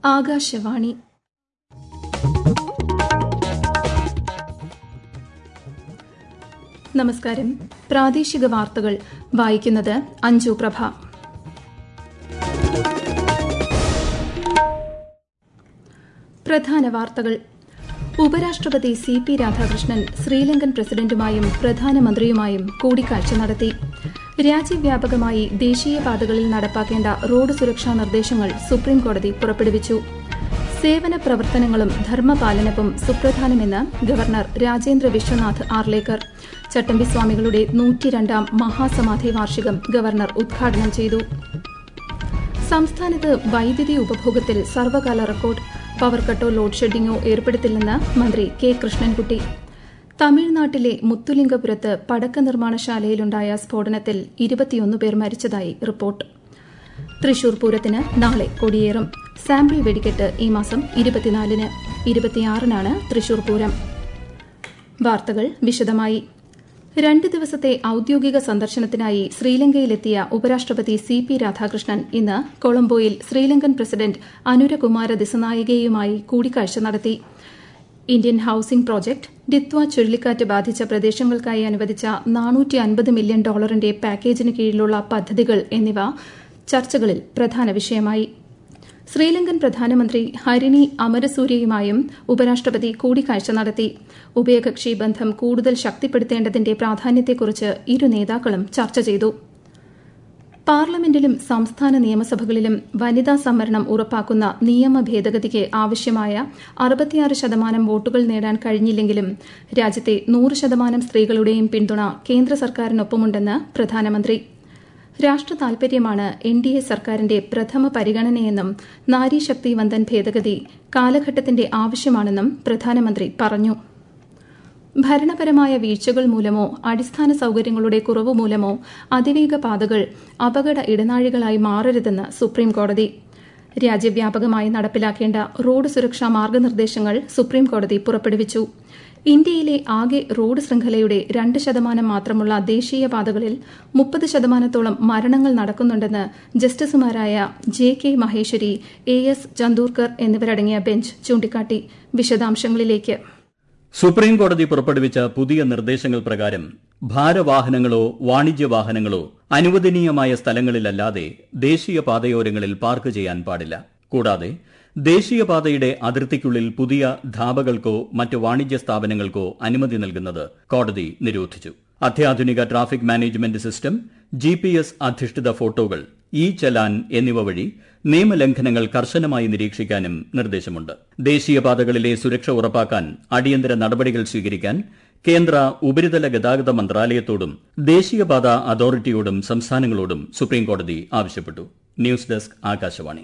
ആകാശവാണി നമസ്കാരം പ്രാദേശിക വാർത്തകൾ വായിക്കുന്നത് അഞ്ജു പ്രഭ പ്രധാന വാർത്തകൾ ഉപരാഷ്ട്രപതി സി പി രാധാകൃഷ്ണൻ ശ്രീലങ്കൻ പ്രസിഡന്റുമായും പ്രധാനമന്ത്രിയുമായും കൂടിക്കാഴ്ച നടത്തി രാജ്യവ്യാപകമായി ദേശീയപാതകളിൽ നടപ്പാക്കേണ്ട റോഡ് സുരക്ഷാ നിർദ്ദേശങ്ങൾ സുപ്രീംകോടതി പുറപ്പെടുവിച്ചു സേവന പ്രവർത്തനങ്ങളും ധർമ്മപാലനവും സുപ്രധാനമെന്ന് ഗവർണർ രാജേന്ദ്ര വിശ്വനാഥ് ആർലേക്കർ ചട്ടമ്പിസ്വാമികളുടെ നൂറ്റിരണ്ടാം മഹാസമാധി വാർഷികം ഗവർണർ ഉദ്ഘാടനം ചെയ്തു സംസ്ഥാനത്ത് വൈദ്യുതി ഉപഭോഗത്തിൽ സർവകാല റെക്കോർഡ് പവർ കട്ടോ ലോഡ് ഷെഡിംഗോ ഏർപ്പെടുത്തില്ലെന്ന് മന്ത്രി കെ കൃഷ്ണൻകുട്ടി തമിഴ്നാട്ടിലെ മുത്തുലിംഗപുരത്ത് പടക്ക നിർമ്മാണശാലയിലുണ്ടായ സ്ഫോടനത്തിൽ ഇരുപത്തിയൊന്ന് പേർ മരിച്ചതായി റിപ്പോർട്ട് തൃശൂർ പൂരത്തിന് നാളെ കൊടിയേറും സാമ്പിൾ വെടിക്കെട്ട് ഈ മാസം ഇരുപത്തിനാലിന് ഇരുപത്തിയാറിനാണ് തൃശൂർ പൂരം വാർത്തകൾ വിശദമായി രണ്ട് ദിവസത്തെ ഔദ്യോഗിക സന്ദർശനത്തിനായി ശ്രീലങ്കയിലെത്തിയ ഉപരാഷ്ട്രപതി സി പി രാധാകൃഷ്ണൻ ഇന്ന് കൊളംബോയിൽ ശ്രീലങ്കൻ പ്രസിഡന്റ് അനുരകുമാര ദിസനായികയുമായി കൂടിക്കാഴ്ച നടത്തി ഇന്ത്യൻ ഹൌസിംഗ് പ്രോജക്ട് ഡിത്വ ചുഴലിക്കാറ്റ് ബാധിച്ച പ്രദേശങ്ങൾക്കായി അനുവദിച്ച നാനൂറ്റി അൻപത് മില്യൺ ഡോളറിന്റെ പാക്കേജിന് കീഴിലുള്ള പദ്ധതികൾ എന്നിവ ചർച്ചകളിൽ പ്രധാന വിഷയമായി ശ്രീലങ്കൻ പ്രധാനമന്ത്രി ഹരിണി അമരസൂര്യയുമായും ഉപരാഷ്ട്രപതി കൂടിക്കാഴ്ച നടത്തി ഉഭയകക്ഷി ബന്ധം കൂടുതൽ ശക്തിപ്പെടുത്തേണ്ടതിന്റെ പ്രാധാന്യത്തെക്കുറിച്ച് ഇരു നേതാക്കളും ചർച്ച ചെയ്തു പാർലമെന്റിലും സംസ്ഥാന നിയമസഭകളിലും വനിതാ സംവരണം ഉറപ്പാക്കുന്ന നിയമ ഭേദഗതിക്ക് ആവശ്യമായ അറുപത്തിയാറ് ശതമാനം വോട്ടുകൾ നേടാൻ കഴിഞ്ഞില്ലെങ്കിലും രാജ്യത്തെ നൂറ് ശതമാനം സ്ത്രീകളുടെയും പിന്തുണ കേന്ദ്ര സർക്കാരിനൊപ്പമുണ്ടെന്ന് പ്രധാനമന്ത്രി രാഷ്ട്ര താൽപര്യമാണ് എൻ ഡി എ സർക്കാരിന്റെ പ്രഥമ പരിഗണനയെന്നും നാരീശക്തി വന്ദൻ ഭേദഗതി കാലഘട്ടത്തിന്റെ ആവശ്യമാണെന്നും പ്രധാനമന്ത്രി പറഞ്ഞു ഭരണപരമായ വീഴ്ചകൾ മൂലമോ അടിസ്ഥാന സൌകര്യങ്ങളുടെ കുറവ് മൂലമോ അതിവേഗ പാതകൾ അപകട ഇടനാഴികളായി മാറരുതെന്ന് സുപ്രീംകോടതി രാജ്യവ്യാപകമായി നടപ്പിലാക്കേണ്ട റോഡ് സുരക്ഷാ മാർഗനിർദ്ദേശങ്ങൾ സുപ്രീംകോടതി പുറപ്പെടുവിച്ചു ഇന്ത്യയിലെ ആകെ റോഡ് ശൃംഖലയുടെ രണ്ട് ശതമാനം മാത്രമുള്ള ദേശീയപാതകളിൽ മുപ്പത് ശതമാനത്തോളം മരണങ്ങൾ നടക്കുന്നുണ്ടെന്ന് ജസ്റ്റിസുമാരായ J K Maheshwari A S Chandurkar എന്നിവരടങ്ങിയ ബെഞ്ച് ചൂണ്ടിക്കാട്ടി വിശദാംശങ്ങളിലേക്ക് സുപ്രീംകോടതി പുറപ്പെടുവിച്ച പുതിയ നിർദ്ദേശങ്ങൾ പ്രകാരം ഭാരവാഹനങ്ങളോ വാണിജ്യ വാഹനങ്ങളോ അനുവദനീയമായ സ്ഥലങ്ങളിലല്ലാതെ ദേശീയപാതയോരങ്ങളിൽ പാർക്ക് ചെയ്യാൻ പാടില്ല കൂടാതെ ദേശീയപാതയുടെ അതിർത്തിക്കുള്ളിൽ പുതിയ ധാബകൾക്കോ മറ്റ് വാണിജ്യ സ്ഥാപനങ്ങൾക്കോ അനുമതി നൽകുന്നത് കോടതി നിരോധിച്ചു അത്യാധുനിക traffic management system G P S അധിഷ്ഠിത ഫോട്ടോകൾ ഇ ചലാൻ എന്നിവ വഴി നിയമലംഘനങ്ങൾ കർശനമായി നിരീക്ഷിക്കാനും നിർദ്ദേശമുണ്ട് ദേശീയപാതകളിലെ സുരക്ഷ ഉറപ്പാക്കാൻ അടിയന്തര നടപടികൾ സ്വീകരിക്കാൻ കേന്ദ്ര ഉപരിതല ഗതാഗത മന്ത്രാലയത്തോടും ദേശീയപാത അതോറിറ്റിയോടും സംസ്ഥാനങ്ങളോടും സുപ്രീംകോടതി ആവശ്യപ്പെട്ടു ന്യൂസ് ഡെസ്ക് ആകാശവാണി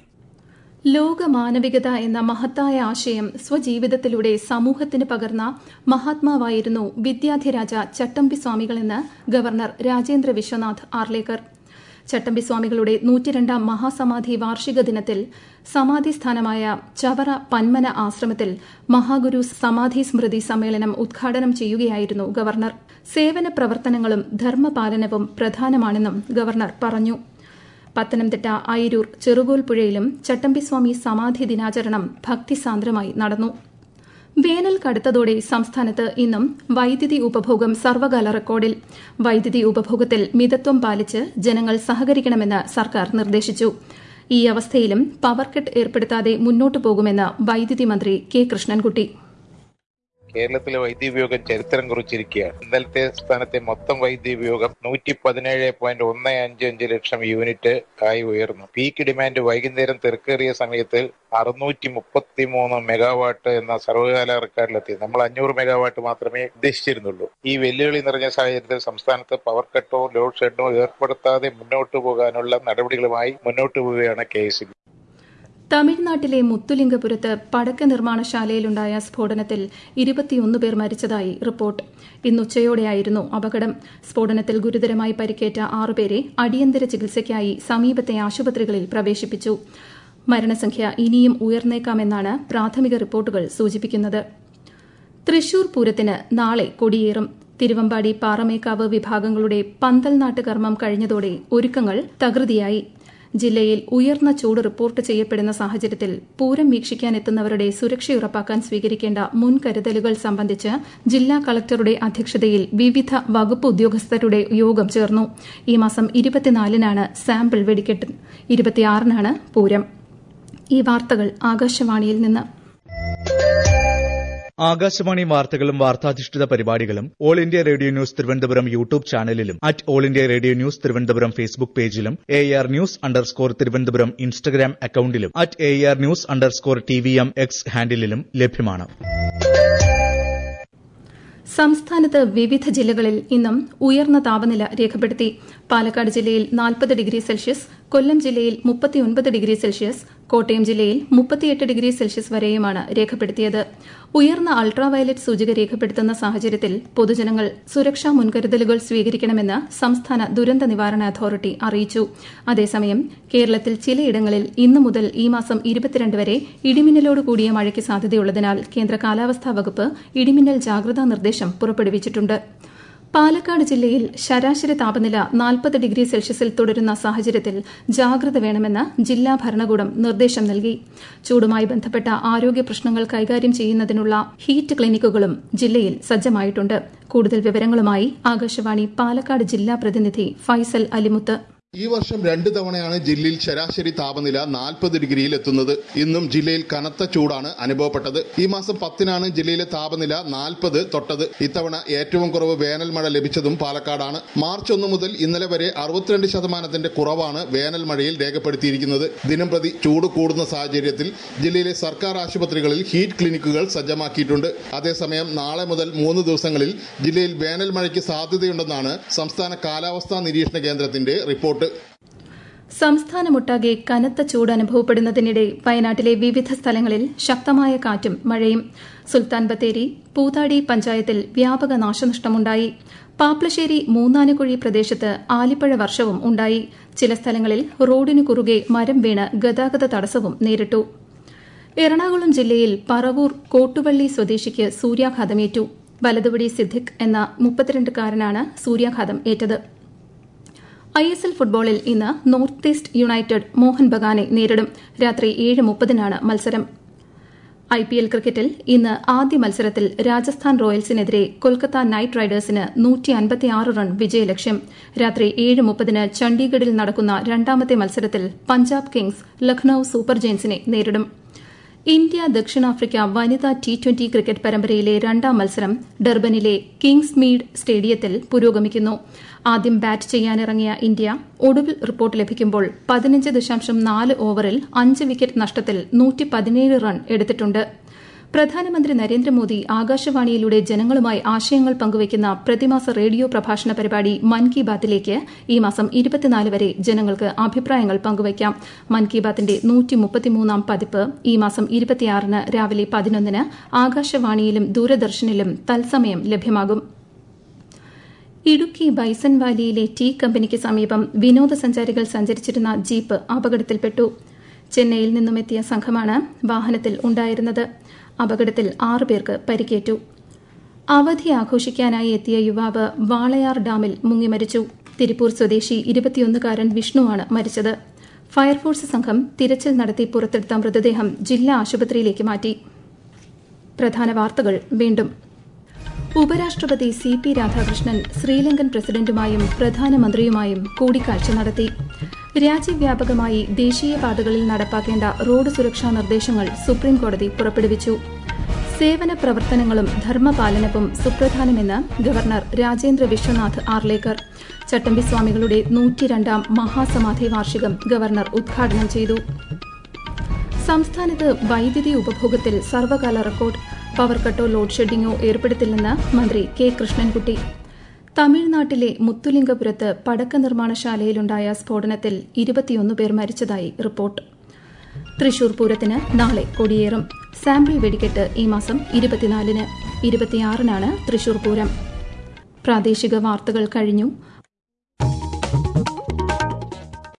ലോക മാനവികത എന്ന മഹത്തായ ആശയം സ്വജീവിതത്തിലൂടെ സമൂഹത്തിന് പകർന്ന മഹാത്മാവായിരുന്നു വിദ്യാധിരാജ ചട്ടമ്പി സ്വാമികളെന്ന് ഗവർണർ രാജേന്ദ്ര വിശ്വനാഥ് ആർലേക്കർ ചട്ടമ്പി സ്വാമികളുടെ നൂറ്റിരണ്ടാം മഹാസമാധി വാർഷിക ദിനത്തിൽ സമാധി സ്ഥാനമായ ചവറ പന്മന ആശ്രമത്തിൽ മഹാഗുരു സമാധി സ്മൃതി സമ്മേളനം ഉദ്ഘാടനം ചെയ്യുകയായിരുന്നു ഗവർണർ സേവന പ്രവർത്തനങ്ങളും ധർമ്മപാലനവും പ്രധാനമാണെന്നും ഗവർണർ പറഞ്ഞു പത്തനംതിട്ട അയിരൂർ ചെറുകോൽപ്പുഴയിലും ചട്ടമ്പിസ്വാമി സമാധി ദിനാചരണം ഭക്തിസാന്ദ്രമായി നടന്നു വേനൽ കടുത്തതോടെ സംസ്ഥാനത്ത് ഇന്നും വൈദ്യുതി ഉപഭോഗം സർവകാല റെക്കോർഡിൽ വൈദ്യുതി ഉപഭോഗത്തിൽ മിതത്വം പാലിച്ച് ജനങ്ങൾ സഹകരിക്കണമെന്ന് സർക്കാർ നിർദ്ദേശിച്ചു ഈ അവസ്ഥയിലും പവർ കട്ട് ഏർപ്പെടുത്താതെ മുന്നോട്ടു പോകുമെന്ന് വൈദ്യുതി മന്ത്രി കെ കൃഷ്ണൻകുട്ടി കേരളത്തിലെ വൈദ്യുതി ഉപയോഗം ചരിത്രം കുറിച്ചിരിക്കുകയാണ് ഇന്നലത്തെ സ്ഥാനത്തെ മൊത്തം വൈദ്യുതി ഉപയോഗം നൂറ്റി പതിനേഴ് പോയിന്റ് ഒന്ന് അഞ്ച് അഞ്ച് ലക്ഷം യൂണിറ്റ് ആയി ഉയർന്നു പീക്ക് ഡിമാൻഡ് വൈകുന്നേരം തിരക്കേറിയ സമയത്ത് അറുന്നൂറ്റി മുപ്പത്തി മൂന്ന് മെഗാവാട്ട് എന്ന സർവകാല റെക്കോർഡിലെത്തി നമ്മൾ അഞ്ഞൂറ് മെഗാവാട്ട് മാത്രമേ ഉദ്ദേശിച്ചിരുന്നുള്ളൂ ഈ വെല്ലുവിളി നിറഞ്ഞ സാഹചര്യത്തിൽ സംസ്ഥാനത്ത് പവർ കട്ടോ ലോഡ് ഷെഡോ ഏർപ്പെടുത്താതെ മുന്നോട്ട് പോകാനുള്ള നടപടികളുമായി മുന്നോട്ട് പോവുകയാണ് കെ എസ് തമിഴ്നാട്ടിലെ മുത്തുലിംഗപുരത്ത് പടക്ക നിർമ്മാണശാലയിലുണ്ടായ സ്ഫോടനത്തിൽ ഇരുപത്തിയൊന്ന് പേർ മരിച്ചതായി റിപ്പോർട്ട് ഇന്നുച്ചയോടെയായിരുന്നു അപകടം സ്ഫോടനത്തിൽ ഗുരുതരമായി പരിക്കേറ്റ ആറുപേരെ അടിയന്തര ചികിത്സയ്ക്കായി സമീപത്തെ ആശുപത്രികളിൽ പ്രവേശിപ്പിച്ചു മരണസംഖ്യ ഇനിയും ഉയർന്നേക്കാമെന്നാണ് പ്രാഥമിക റിപ്പോർട്ടുകൾ സൂചിപ്പിക്കുന്നത് തൃശൂർ പൂരത്തിന് നാളെ കൊടിയേറും തിരുവമ്പാടി പാറമേക്കാവ് വിഭാഗങ്ങളുടെ പന്തൽനാട്ട് കർമ്മം കഴിഞ്ഞതോടെ ഒരുക്കങ്ങൾ തകൃതിയായി ജില്ലയിൽ ഉയർന്ന ചൂട് റിപ്പോർട്ട് ചെയ്യപ്പെടുന്ന സാഹചര്യത്തിൽ പൂരം വീക്ഷിക്കാനെത്തുന്നവരുടെ സുരക്ഷ ഉറപ്പാക്കാൻ സ്വീകരിക്കേണ്ട മുൻകരുതലുകൾ സംബന്ധിച്ച് ജില്ലാ കളക്ടറുടെ അധ്യക്ഷതയിൽ വിവിധ വകുപ്പ് ഉദ്യോഗസ്ഥരുടെ യോഗം ചേർന്നു ഈ മാസം ഇരുപത്തിനാലിനാണ് സാമ്പിൾ വെടിക്കെട്ട് ഇരുപത്തിയാറിനാണ് പൂരം ഈ വാർത്തകൾ ആകാശവാണിയിൽ നിന്ന് ആകാശവാണി വാർത്തകളും വാർത്താധിഷ്ഠിത പരിപാടികളും all India radio news Thiruvananthapuram YouTube ചാനലിലും at all India radio news Thiruvananthapuram Facebook പേജിലും A R news underscore Thiruvananthapuram Instagram അക്കൌണ്ടിലും at A R news underscore T V M X ഹാൻഡിലും ലഭ്യമാണ് സംസ്ഥാനത്ത് വിവിധ ജില്ലകളിൽ ഇന്നും ഉയർന്ന താപനില രേഖപ്പെടുത്തി പാലക്കാട് ജില്ലയിൽ നാൽപ്പത് ഡിഗ്രി സെൽഷ്യസ് കൊല്ലം ജില്ലയിൽ മുപ്പത്തിയൊൻപത് ഡിഗ്രി സെൽഷ്യസ് കോട്ടയം ജില്ലയിൽ മുപ്പത്തിയെട്ട് ഡിഗ്രി സെൽഷ്യസ് വരെയുമാണ് രേഖപ്പെടുത്തിയത് ഉയർന്ന അൾട്രാവയലറ്റ് സൂചിക രേഖപ്പെടുത്തുന്ന സാഹചര്യത്തിൽ പൊതുജനങ്ങൾ സുരക്ഷാ മുൻകരുതലുകൾ സ്വീകരിക്കണമെന്ന് സംസ്ഥാന ദുരന്ത നിവാരണ അതോറിറ്റി അറിയിച്ചു അതേസമയം കേരളത്തിൽ ചിലയിടങ്ങളിൽ ഇന്നു മുതൽ ഈ മാസം ഇരുപത്തിരണ്ട് വരെ ഇടിമിന്നലോട് കൂടിയ മഴയ്ക്ക് സാധ്യതയുള്ളതിനാൽ കേന്ദ്ര കാലാവസ്ഥാ വകുപ്പ് ഇടിമിന്നൽ ജാഗ്രതാ നിർദ്ദേശം പുറപ്പെടുവിച്ചിട്ടുണ്ട് പാലക്കാട് ജില്ലയിൽ ശരാശരി താപനില നാൽപ്പത് ഡിഗ്രി സെൽഷ്യസിൽ തുടരുന്ന സാഹചര്യത്തിൽ ജാഗ്രത വേണമെന്ന് ജില്ലാ ഭരണകൂടം നിർദ്ദേശം നൽകി ചൂടുമായി ബന്ധപ്പെട്ട ആരോഗ്യ പ്രശ്നങ്ങൾ കൈകാര്യം ചെയ്യുന്നതിനുള്ള ഹീറ്റ് ക്ലിനിക്കുകളും ജില്ലയിൽ സജ്ജമായിട്ടുണ്ട് കൂടുതൽ വിവരങ്ങളുമായി ആകാശവാണി പാലക്കാട് ജില്ലാ പ്രതിനിധി ഫൈസൽ അലിമുത്ത് ഈ വർഷം രണ്ട് തവണയാണ് ജില്ലയിൽ ശരാശരി താപനില നാൽപ്പത് ഡിഗ്രിയിൽ എത്തുന്നത് ഇന്നും ജില്ലയിൽ കനത്ത ചൂടാണ് അനുഭവപ്പെട്ടത് ഈ മാസം പത്തിനാണ് ജില്ലയിലെ താപനില നാൽപ്പത് തൊട്ടത് ഇത്തവണ ഏറ്റവും കുറവ് വേനൽ മഴ ലഭിച്ചതും പാലക്കാടാണ് മാർച്ച് ഒന്ന് മുതൽ ഇന്നലെ വരെ അറുപത്തിരണ്ട് ശതമാനത്തിന്റെ കുറവാണ് വേനൽ മഴയിൽ രേഖപ്പെടുത്തിയിരിക്കുന്നത് ദിനംപ്രതി ചൂട് കൂടുന്ന സാഹചര്യത്തിൽ ജില്ലയിലെ സർക്കാർ ആശുപത്രികളിൽ ഹീറ്റ് ക്ലിനിക്കുകൾ സജ്ജമാക്കിയിട്ടുണ്ട് അതേസമയം നാളെ മുതൽ മൂന്ന് ദിവസങ്ങളിൽ ജില്ലയിൽ വേനൽ മഴയ്ക്ക് സാധ്യതയുണ്ടെന്നാണ് സംസ്ഥാന കാലാവസ്ഥാ നിരീക്ഷണ കേന്ദ്രത്തിന്റെ റിപ്പോർട്ട് സംസ്ഥാനമൊട്ടാകെ കനത്ത ചൂട് അനുഭവപ്പെടുന്നതിനിടെ വയനാട്ടിലെ വിവിധ സ്ഥലങ്ങളിൽ ശക്തമായ കാറ്റും മഴയും സുൽത്താൻ ബത്തേരി പൂതാടി പഞ്ചായത്തിൽ വ്യാപക നാശനഷ്ടമുണ്ടായി പാപ്ലശ്ശേരി മൂന്നാനുകുഴി പ്രദേശത്ത് ആലിപ്പഴ വർഷവും ഉണ്ടായി ചില സ്ഥലങ്ങളിൽ റോഡിനു കുറുകെ മരം വീണ് ഗതാഗത തടസ്സവും നേരിട്ടു എറണാകുളം ജില്ലയിൽ പറവൂർ കോട്ടുവള്ളി സ്വദേശിക്ക് സൂര്യാഘാതമേറ്റു വലതുവടി സിദ്ദിഖ് എന്ന മുപ്പത്തിരണ്ടുകാരനാണ് സൂര്യാഘാതം ഏറ്റത് ഐ എസ് എൽ ഫുട്ബോളിൽ ഇന്ന് നോർത്ത് ഈസ്റ്റ് യുണൈറ്റഡ് മോഹൻ ബഗാനെ നേരിടും രാത്രി ഏഴ് മുപ്പതിനാണ് മത്സരം ഐ പി എൽ ക്രിക്കറ്റിൽ ഇന്ന് ആദ്യ മത്സരത്തിൽ രാജസ്ഥാൻ റോയൽസിനെതിരെ കൊൽക്കത്ത നൈറ്റ് റൈഡേഴ്സിന് നൂറ്റി അൻപത്തിയാറ് റൺ വിജയലക്ഷ്യം രാത്രി ഏഴ് മുപ്പതിന് ചണ്ഡീഗഡിൽ നടക്കുന്ന രണ്ടാമത്തെ മത്സരത്തിൽ പഞ്ചാബ് കിങ്സ് ലക്നൌ സൂപ്പർ ജയൻസിനെ നേരിടും ഇന്ത്യ ദക്ഷിണാഫ്രിക്ക വനിതാ ടി ട്വന്റി ക്രിക്കറ്റ് പരമ്പരയിലെ രണ്ടാം മത്സരം ഡർബനിലെ കിങ്സ് മീഡ് സ്റ്റേഡിയത്തിൽ പുരോഗമിക്കുന്നു ആദ്യം ബാറ്റ് ചെയ്യാനിറങ്ങിയ ഇന്ത്യ ഒടുവിൽ റിപ്പോർട്ട് ലഭിക്കുമ്പോൾ പതിനഞ്ച് ദശാംശം നാല് ഓവറിൽ അഞ്ച് വിക്കറ്റ് നഷ്ടത്തിൽ നൂറ്റി പതിനേഴ് റൺ എടുത്തിട്ടുണ്ട് പ്രധാനമന്ത്രി നരേന്ദ്രമോദി ആകാശവാണിയിലൂടെ ജനങ്ങളുമായി ആശയങ്ങൾ പങ്കുവയ്ക്കുന്ന പ്രതിമാസ റേഡിയോ പ്രഭാഷണ പരിപാടി മൻ കി ബാത്തിലേക്ക് ഈ മാസം ഇരുപത്തിനാല് വരെ ജനങ്ങൾക്ക് അഭിപ്രായങ്ങൾ പങ്കുവയ്ക്കാം മൻ കി ബാത്തിന്റെ നൂറ്റി മുപ്പത്തിമൂന്നാം പതിപ്പ് ഈ മാസം ഇരുപത്തിയാറിന് രാവിലെ പതിനൊന്നിന് ആകാശവാണിയിലും ദൂരദർശനിലും തത്സമയം ലഭ്യമാകും ഇടുക്കി ബൈസൺ വാലിയിലെ ടീ കമ്പനിക്ക് സമീപം വിനോദസഞ്ചാരികൾ സഞ്ചരിച്ചിരുന്ന ജീപ്പ് അപകടത്തിൽപ്പെട്ടു ചെന്നൈയിൽ നിന്നുമെത്തിയ സംഘമാണ് വാഹനത്തിൽ ഉണ്ടായിരുന്നത് അപകടത്തിൽ ആറുപേർക്ക് പരിക്കേറ്റു അവധി ആഘോഷിക്കാനായി എത്തിയ യുവാവ് വാളയാർ ഡാമിൽ മുങ്ങിമരിച്ചു തിരുപ്പൂർ സ്വദേശി ഇരുപത്തിയൊന്നുകാരൻ വിഷ്ണുവാണ് മരിച്ചത് ഫയർഫോഴ്സ് സംഘം തിരച്ചിൽ നടത്തി പുറത്തെടുത്ത മൃതദേഹം ജില്ലാ ആശുപത്രിയിലേക്ക് മാറ്റി പ്രധാന വാർത്തകൾ വീണ്ടും ഉപരാഷ്ട്രപതി സി പി രാധാകൃഷ്ണൻ ശ്രീലങ്കൻ പ്രസിഡന്റുമായും പ്രധാനമന്ത്രിയുമായും കൂടിക്കാഴ്ച നടത്തി രാജ്യവ്യാപകമായി ദേശീയപാതകളിൽ നടപ്പാക്കേണ്ട റോഡ് സുരക്ഷാ നിർദ്ദേശങ്ങൾ സുപ്രീംകോടതി പുറപ്പെടുവിച്ചു സേവന പ്രവർത്തനങ്ങളും ധർമ്മപാലനവും സുപ്രധാനമെന്ന് ഗവർണർ രാജേന്ദ്ര വിശ്വനാഥ് ആർലേക്കർ ചട്ടമ്പിസ്വാമികളുടെ നൂറ്റിരണ്ടാം മഹാസമാധി വാർഷികം ഗവർണർ ഉദ്ഘാടനം ചെയ്തു സംസ്ഥാനത്ത് വൈദ്യുതി ഉപഭോഗത്തിൽ സർവകാല റെക്കോർഡ് പവർ കട്ടോ ലോഡ് ഷെഡിംഗോ ഏർപ്പെടുത്തില്ലെന്ന് മന്ത്രി കെ കൃഷ്ണൻകുട്ടി തമിഴ്നാട്ടിലെ മുത്തുലിംഗപുരത്ത് പടക്ക നിർമ്മാണശാലയിലുണ്ടായ സ്ഫോടനത്തിൽ ഇരുപത്തിയൊന്ന് പേർ മരിച്ചതായി റിപ്പോർട്ട് തൃശൂർ പൂരത്തിന് നാളെ കൊടിയേറും സാമ്പിൾ വെടിക്കെട്ട് ഈ മാസം ഇരുപത്തിനാലിന് ഇരുപത്തിയാറിനാണ് തൃശൂർ പൂരം പ്രാദേശിക വാർത്തകൾ കഴിഞ്ഞു